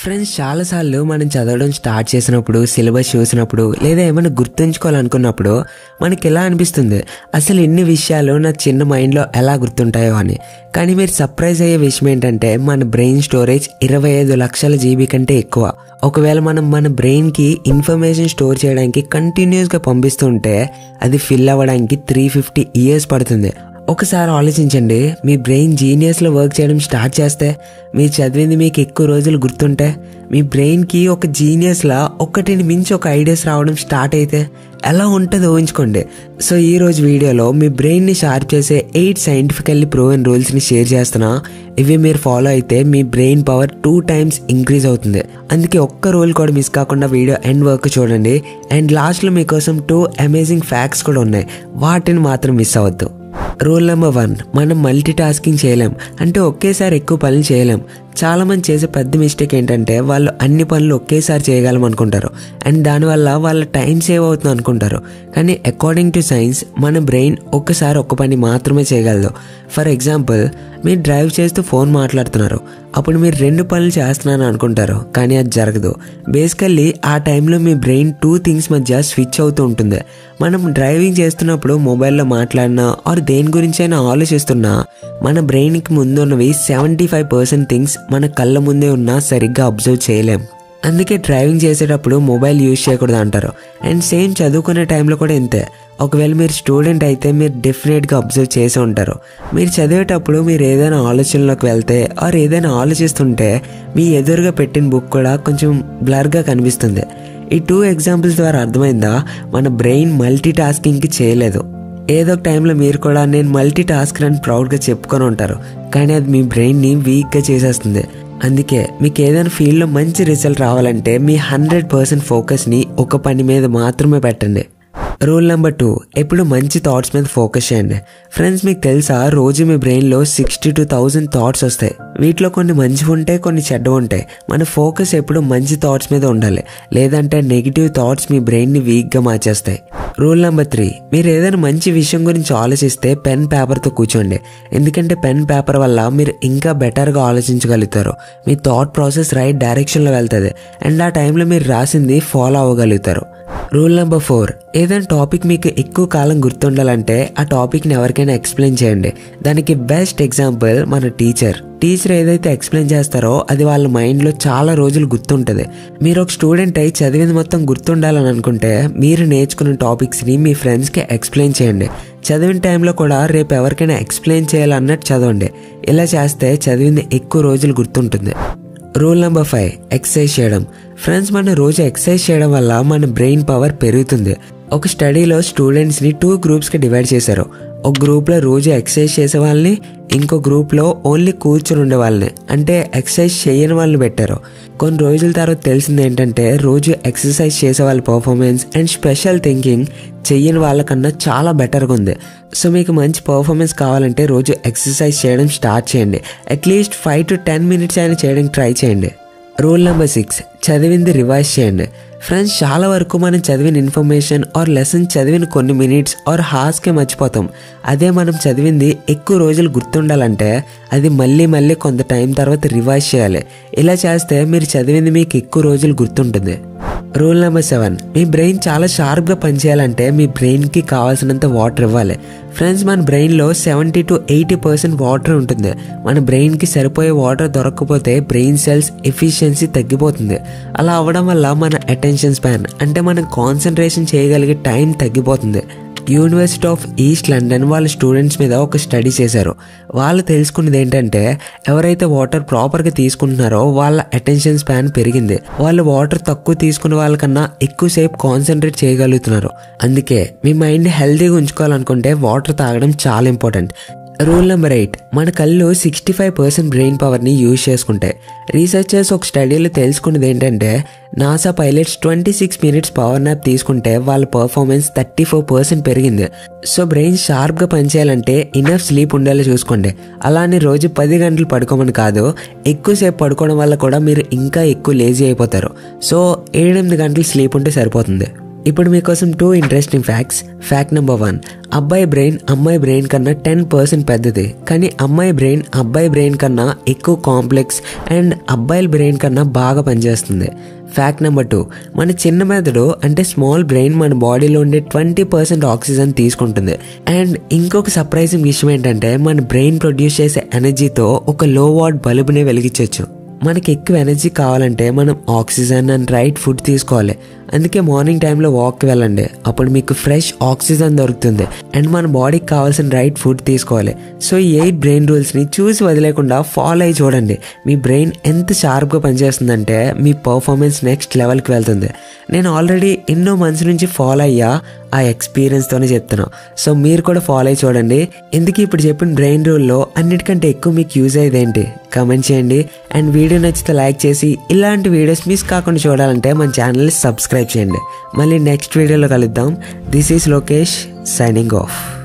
friends చాలాసార్లు మనం చదవడం స్టార్ట్ చేసినప్పుడు సిలబస్ చూసినప్పుడు లేదా ఏమైనా గుర్తుంచుకోవాలనుకున్నప్పుడు మనకి ఎలా అనిపిస్తుంది అసలు ఇన్ని విషయాలు నా చిన్న మైండ్లో ఎలా గుర్తుంటాయో అని కానీ మీరు సర్ప్రైజ్ అయ్యే విషయం ఏంటంటే మన బ్రెయిన్ స్టోరేజ్ ఇరవై ఐదు లక్షల జీబీ కంటే ఎక్కువ ఒకవేళ మనం మన బ్రెయిన్కి ఇన్ఫర్మేషన్ స్టోర్ చేయడానికి కంటిన్యూస్గా పంపిస్తుంటే అది ఫిల్ అవ్వడానికి త్రీ ఫిఫ్టీ ఇయర్స్ పడుతుంది ఒకసారి ఆలోచించండి మీ బ్రెయిన్ జీనియస్లో వర్క్ చేయడం స్టార్ట్ చేస్తే మీరు చదివింది మీకు ఎక్కువ రోజులు గుర్తుంటే మీ బ్రెయిన్కి ఒక జీనియస్లా ఒకటిని మించి ఒక ఐడియాస్ రావడం స్టార్ట్ అయితే ఎలా ఉంటుందో ఊహించుకోండి సో ఈ రోజు వీడియోలో మీ బ్రెయిన్ని షార్ప్ చేసే ఎయిట్ సైంటిఫికల్లీ ప్రూవెన్ రూల్స్ని షేర్ చేస్తున్నా ఇవి మీరు ఫాలో అయితే మీ brain power two times increase అవుతుంది అందుకే ఒక్క రూల్ కూడా మిస్ కాకుండా వీడియో ఎండ్ వర్క్ చూడండి అండ్ లాస్ట్లో మీకోసం టూ అమేజింగ్ ఫ్యాక్ట్స్ కూడా ఉన్నాయి వాటిని మాత్రం మిస్ అవ్వద్దు రూల్ నెంబర్ వన్ మనం మల్టీ టాస్కింగ్ చేయలేం అంటే ఒకేసారి ఎక్కువ పనులు చేయలేం చాలా మంది చేసే పెద్ద మిస్టేక్ ఏంటంటే వాళ్ళు అన్ని పనులు ఒకేసారి చేయగలం అనుకుంటారు అండ్ దానివల్ల వాళ్ళ టైం సేవ్ అవుతుంది అనుకుంటారు కానీ అకార్డింగ్ టు సైన్స్ మన బ్రెయిన్ ఒక్కసారి ఒక్క పని మాత్రమే చేయగలదు ఫర్ ఎగ్జాంపుల్ మీరు డ్రైవ్ చేస్తూ ఫోన్ మాట్లాడుతున్నారు అప్పుడు మీరు రెండు పనులు చేస్తున్నాను అనుకుంటారు కానీ అది జరగదు బేసికల్లీ ఆ టైంలో మీ బ్రెయిన్ టూ థింగ్స్ మధ్య స్విచ్ అవుతూ ఉంటుంది మనం డ్రైవింగ్ చేస్తున్నప్పుడు మొబైల్లో మాట్లాడినా ఆర్ దేని గురించైనా ఆలోచిస్తున్నా మన బ్రెయిన్కి ముందున్నవి సెవెంటీ ఫైవ్ పర్సెంట్ థింగ్స్ మన కళ్ళ ముందే ఉన్నా సరిగ్గా అబ్జర్వ్ చేయలేం అందుకే డ్రైవింగ్ చేసేటప్పుడు మొబైల్ యూజ్ చేయకూడదు అంటారు అండ్ సేమ్ చదువుకునే టైంలో కూడా ఇంతే ఒకవేళ మీరు స్టూడెంట్ అయితే మీరు డెఫినెట్గా అబ్జర్వ్ చేసి ఉంటారు మీరు చదివేటప్పుడు మీరు ఏదైనా ఆలోచనలోకి వెళ్తే ఆర్ ఏదైనా ఆలోచిస్తుంటే మీ ఎదురుగా పెట్టిన బుక్ కూడా కొంచెం బ్లర్గా కనిపిస్తుంది ఈ టూ ఎగ్జాంపుల్స్ ద్వారా అర్థమైందా మన బ్రెయిన్ మల్టీ టాస్కింగ్కి చేయలేదు ఏదో ఒక టైంలో మీరు కూడా నేను మల్టీ టాస్కర్ అని ప్రౌడ్గా చెప్పుకొని ఉంటారు కానీ అది మీ బ్రెయిన్ని వీక్గా చేసేస్తుంది అందుకే మీకు ఏదైనా ఫీల్డ్లో మంచి రిజల్ట్ రావాలంటే మీ హండ్రెడ్ పర్సెంట్ ఫోకస్ని ఒక పని మీద మాత్రమే పెట్టండి రూల్ నెంబర్ టూ ఎప్పుడు మంచి థాట్స్ మీద ఫోకస్ చేయండి ఫ్రెండ్స్ మీకు తెలుసా రోజు మీ బ్రెయిన్లో సిక్స్టీ టూ థౌజండ్ థాట్స్ వస్తాయి వీటిలో కొన్ని మంచివి ఉంటాయి కొన్ని చెడ్డ ఉంటాయి మన ఫోకస్ ఎప్పుడు మంచి థాట్స్ మీద ఉండాలి లేదంటే నెగిటివ్ థాట్స్ మీ బ్రెయిన్ని వీక్గా మార్చేస్తాయి రూల్ నెంబర్ త్రీ మీరు ఏదైనా మంచి విషయం గురించి ఆలోచిస్తే పెన్ పేపర్తో కూర్చోండి ఎందుకంటే పెన్ పేపర్ వల్ల మీరు ఇంకా బెటర్గా ఆలోచించగలుగుతారు మీ థాట్ ప్రాసెస్ రైట్ డైరెక్షన్లో వెళ్తుంది అండ్ ఆ టైంలో మీరు రాసింది ఫాలో అవ్వగలుగుతారు రూల్ నెంబర్ ఫోర్ ఏదైనా టాపిక్ మీకు ఎక్కువ కాలం గుర్తుండాలంటే ఆ టాపిక్ని ఎవరికైనా ఎక్స్ప్లెయిన్ చేయండి దానికి బెస్ట్ ఎగ్జాంపుల్ మన టీచర్ టీచర్ ఏదైతే ఎక్స్ప్లెయిన్ చేస్తారో అది వాళ్ళ మైండ్లో చాలా రోజులు గుర్తుంటుంది మీరు ఒక స్టూడెంట్ అయి చదివింది మొత్తం గుర్తుండాలని అనుకుంటే మీరు నేర్చుకున్న టాపిక్స్ని మీ ఫ్రెండ్స్కి ఎక్స్ప్లెయిన్ చేయండి చదివిన టైంలో కూడా రేపు ఎవరికైనా ఎక్స్ప్లెయిన్ చేయాలన్నట్టు చదవండి ఇలా చేస్తే చదివింది ఎక్కువ రోజులు గుర్తుంటుంది రూల్ నెంబర్ ఫైవ్ ఎక్సర్సైజ్ చేయడం ఫ్రెండ్స్ మన రోజు ఎక్సర్సైజ్ చేయడం వల్ల మన బ్రెయిన్ పవర్ పెరుగుతుంది ఒక స్టడీలో స్టూడెంట్స్ని టూ గ్రూప్స్కి డివైడ్ చేశారు ఒక గ్రూప్లో రోజు ఎక్సర్సైజ్ చేసే వాళ్ళని ఇంకో గ్రూప్లో ఓన్లీ కూర్చుని ఉండే వాళ్ళని అంటే ఎక్సర్సైజ్ చేయని వాళ్ళని పెట్టారు కొన్ని రోజుల తర్వాత తెలిసింది ఏంటంటే రోజు ఎక్సర్సైజ్ చేసే వాళ్ళ పర్ఫార్మెన్స్ అండ్ స్పెషల్ థింకింగ్ చెయ్యని వాళ్ళకన్నా చాలా బెటర్గా ఉంది సో మీకు మంచి పర్ఫార్మెన్స్ కావాలంటే రోజు ఎక్సర్సైజ్ చేయడం స్టార్ట్ చేయండి at least five to ten minutes అయినా చేయడానికి ట్రై చేయండి రూల్ నెంబర్ సిక్స్ చదివింది రివైజ్ చేయండి ఫ్రెండ్స్ చాలా వరకు మనం చదివిన ఇన్ఫర్మేషన్ ఆర్ లెసన్ చదివిన కొన్ని మినిట్స్ ఆర్ హార్స్కే మర్చిపోతాం అదే మనం చదివింది ఎక్కువ రోజులు గుర్తుండాలంటే అది మళ్ళీ మళ్ళీ కొంత టైం తర్వాత రివైజ్ చేయాలి ఇలా చేస్తే మీరు చదివింది మీకు ఎక్కువ రోజులు గుర్తుంటుంది రూల్ నెంబర్ సెవెన్ మీ బ్రెయిన్ చాలా షార్ప్గా పనిచేయాలంటే మీ బ్రెయిన్కి కావాల్సినంత వాటర్ ఇవ్వాలి ఫ్రెండ్స్ మన బ్రెయిన్లో seventy to eighty percent water ఉంటుంది మన బ్రెయిన్కి సరిపోయే వాటర్ దొరకకపోతే బ్రెయిన్ సెల్స్ ఎఫిషియన్సీ తగ్గిపోతుంది అలా అవ్వడం వల్ల మన అటెన్షన్ స్పాన్ అంటే మనం కాన్సన్ట్రేషన్ చేయగలిగే టైం తగ్గిపోతుంది యూనివర్సిటీ ఆఫ్ ఈస్ట్ లండన్ వాళ్ళ స్టూడెంట్స్ మీద ఒక స్టడీ చేశారు వాళ్ళు తెలుసుకున్నది ఏంటంటే ఎవరైతే వాటర్ ప్రాపర్గా తీసుకుంటున్నారో వాళ్ళ అటెన్షన్ స్పాన్ పెరిగింది వాళ్ళు వాటర్ తక్కువ తీసుకున్న వాళ్ళకన్నా ఎక్కువసేపు కాన్సన్ట్రేట్ చేయగలుగుతున్నారు అందుకే మీ మైండ్ హెల్తీగా ఉంచుకోవాలనుకుంటే వాటర్ తాగడం చాలా ఇంపార్టెంట్ రూల్ నెంబర్ ఎయిట్ మన కళ్ళు సిక్స్టీ ఫైవ్ పర్సెంట్ బ్రెయిన్ పవర్ని యూజ్ చేసుకుంటాయి రీసెర్చర్స్ ఒక స్టడీలో తెలుసుకున్నది ఏంటంటే NASA pilots twenty six minutes power nap తీసుకుంటే వాళ్ళ పర్ఫార్మెన్స్ థర్టీ ఫోర్ పర్సెంట్ పెరిగింది సో బ్రెయిన్ షార్ప్గా పనిచేయాలంటే ఇనఫ్ స్లీప్ ఉండేలా చూసుకోండి అలానే రోజు పది గంటలు పడుకోమని కాదు ఎక్కువసేపు పడుకోవడం వల్ల కూడా మీరు ఇంకా ఎక్కువ లేజీ అయిపోతారు సో ఏడెనిమిది గంటలు స్లీప్ ఉంటే సరిపోతుంది ఇప్పుడు మీకోసం two interesting facts fact number one అబ్బాయి బ్రెయిన్ అమ్మాయి బ్రెయిన్ కన్నా టెన్ పర్సెంట్ పెద్దది కానీ అమ్మాయి బ్రెయిన్ అబ్బాయి బ్రెయిన్ కన్నా ఎక్కువ కాంప్లెక్స్ అండ్ అబ్బాయిల బ్రెయిన్ కన్నా బాగా పనిచేస్తుంది ఫ్యాక్ట్ నెంబర్ టూ మన చిన్న మెదడు అంటే స్మాల్ బ్రెయిన్ మన బాడీలో ఉండే ట్వంటీ పర్సెంట్ ఆక్సిజన్ తీసుకుంటుంది అండ్ ఇంకొక సర్ప్రైజింగ్ విషయం ఏంటంటే మన బ్రెయిన్ ప్రొడ్యూస్ చేసే ఎనర్జీతో ఒక లో వాట్ బల్బుని వెలిగించవచ్చు మనకి ఎక్కువ ఎనర్జీ కావాలంటే మనం ఆక్సిజన్ అండ్ రైట్ ఫుడ్ తీసుకోవాలి అందుకే మార్నింగ్ టైంలో వాక్కి వెళ్ళండి అప్పుడు మీకు ఫ్రెష్ ఆక్సిజన్ దొరుకుతుంది అండ్ మన బాడీకి కావాల్సిన రైట్ ఫుడ్ తీసుకోవాలి సో ఈ ఎయిట్ బ్రెయిన్ రూల్స్ని చూసి వదిలేకుండా ఫాలో అయ్యి చూడండి మీ బ్రెయిన్ ఎంత షార్ప్గా పనిచేస్తుందంటే మీ పర్ఫార్మెన్స్ నెక్స్ట్ లెవెల్కి వెళ్తుంది నేను ఆల్రెడీ ఎన్నో మంత్స్ నుంచి ఫాలో అయ్యా ఆ ఎక్స్పీరియన్స్తోనే చెప్తున్నా సో మీరు కూడా ఫాలో అయ్యి చూడండి ఎందుకు ఇప్పుడు చెప్పిన బ్రెయిన్ రూల్లో అన్నిటికంటే ఎక్కువ మీకు యూజ్ అయ్యేది ఏంటి కమెంట్ చేయండి అండ్ వీడియో నచ్చితే లైక్ చేసి ఇలాంటి వీడియోస్ మిస్ కాకుండా చూడాలంటే మన ఛానల్ని సబ్స్క్రైబ్ చేయండి మళ్ళీ నెక్స్ట్ వీడియోలో కలుద్దాం this is Lokesh signing of